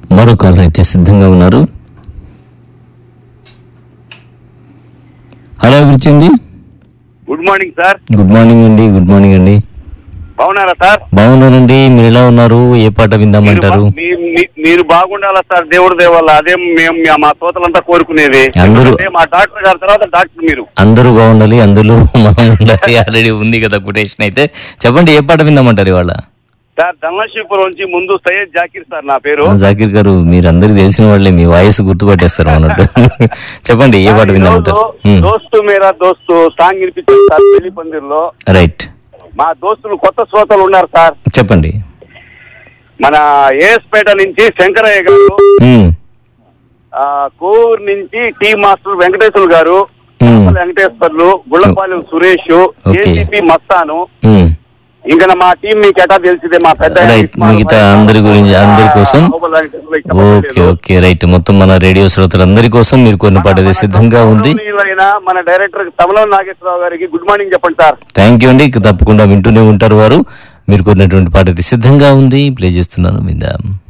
మరో కాలర్ అయితే సిద్ధంగా ఉన్నారు హలో అభిరుచింది good morning sir good morning అండి గుడ్ మార్నింగ్ అండి బాగున్నారా సార్ బాగున్నారండి మీరు ఎలా ఉన్నారు ఏ పాట మీరు విందామంటారు బా- మీ- మీ- మీరు బాగుండాలా సార్ దేవుడి దేవల్ల అదే మేము మీ- మా తోతలంతా కోరుకునేది అందరూ- ఎందుకంటే మా డాక్టర్ గారి తర్వాత డాక్టర్ మీరు అందరూ బాగుండాలి అందులో మనం ఉండాలి ఆల్రెడీ ఉంది కదా కొటేషన్ అయితే చెప్పండి ఏ పాట విందామంటారు ఇవాళ సార్ ధనలక్ష్మీపురం నుంచి ముందు సయ్యద్ జాకీర్ సార్ నా పేరు జాకిర్ గారు మీరు అందరికి తెలిసిన వాళ్ళే మీ వాయిస్ గుర్తుపట్టేస్తారు అన్నట్టు చెప్పండి ఏ పాట విందామంటారు ఈరోజు దోస్తు మేరా దోస్తు సాంగ్ వినిపించారు సార్ పెళ్లి పందిర్లో రైట్ మా దోస్తులు కొత్త శ్రోతలు ఉన్నారు సార్ చెప్పండి మన ఏఎస్పేట నుంచి శంకరయ్య గారు మ్మ్. ఆ, కోవూరు నుంచి టీ మాస్టర్ వెంకటేశ్వర గారు మ్మ్. వెంకటేశ్వర్లు గుళ్ళపాలెం సురేష్ ఓకే. ఏసీపీ మస్తాను మ్మ్. ఇంకా నా మా టీం మీకు ఎటా తెలిసిందే మా పెద్ద రైట్ మిగతా అందరి గురించి అందరి కోసం ఓకే ఓకే రైట్ మొత్తం మన రేడియో శ్రోతలందరి కోసం మీరు కొన్ని పాట అయితే సిద్ధంగా ఉంది అయినా మన డైరెక్టర్ తమలం నాగేశ్వరరావు గారికి గుడ్ మార్నింగ్ చెప్పండి సార్ థ్యాంక్ యూ అండి ఇక తప్పకుండా వింటూనే ఉంటారు వారు మీరు కొన్నటువంటి పాట అయితే సిద్ధంగా ఉంది ప్లే చేస్తున్నాను విందాం